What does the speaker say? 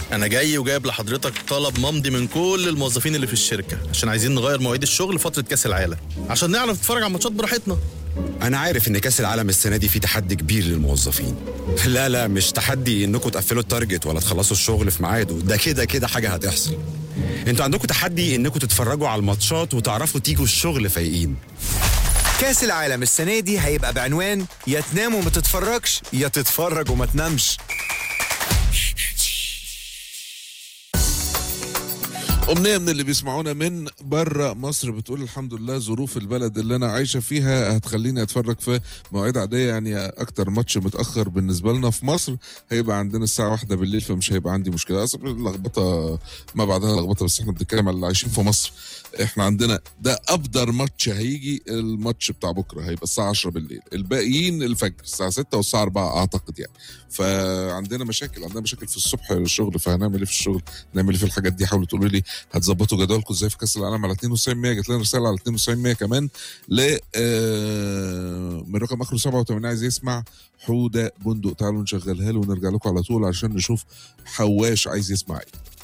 انا جاي وجايب لحضرتك طلب ممضي من كل الموظفين اللي في الشركه عشان عايزين نغير مواعيد الشغل فتره كاس العالم عشان نعرف نتفرج على الماتشات براحتنا انا عارف ان كاس العالم السنه دي فيه تحدي كبير للموظفين لا لا مش تحدي انكم تقفلوا التارجت ولا تخلصوا الشغل في ميعاده ده كده كده حاجه هتحصل انتوا عندكم تحدي انكم تتفرجوا على الماتشات وتعرفوا تيجوا الشغل فايقين كاس العالم السنة دي هيبقى بعنوان يا تنام وما تتفرجش يا تتفرج وما تنامش أمنية من اللي بيسمعونا من بره مصر بتقول الحمد لله ظروف البلد اللي أنا عايشة فيها هتخليني أتفرج في مواعيد عادية يعني أكتر ماتش متأخر بالنسبة لنا في مصر هيبقى عندنا الساعة واحدة بالليل فمش هيبقى عندي مشكلة أصلا اللخبطة ما بعدها لخبطة بس احنا بنتكلم على اللي عايشين في مصر احنا عندنا ده أبدر ماتش هيجي الماتش بتاع بكرة هيبقى الساعة 10 بالليل الباقيين الفجر الساعة 6 والساعة 4 أعتقد يعني فعندنا مشاكل عندنا مشاكل في الصبح الشغل فهنعمل ايه في الشغل نعمل ايه في الحاجات دي حاولوا تقولوا لي هتظبطوا جدولكم ازاي في كاس العالم على 92 100 جات لنا رساله على 92 100 كمان ل آه، من رقم اخره 87 عايز يسمع حوده بندق تعالوا نشغلها له ونرجع لكم على طول عشان نشوف حواش عايز يسمع ايه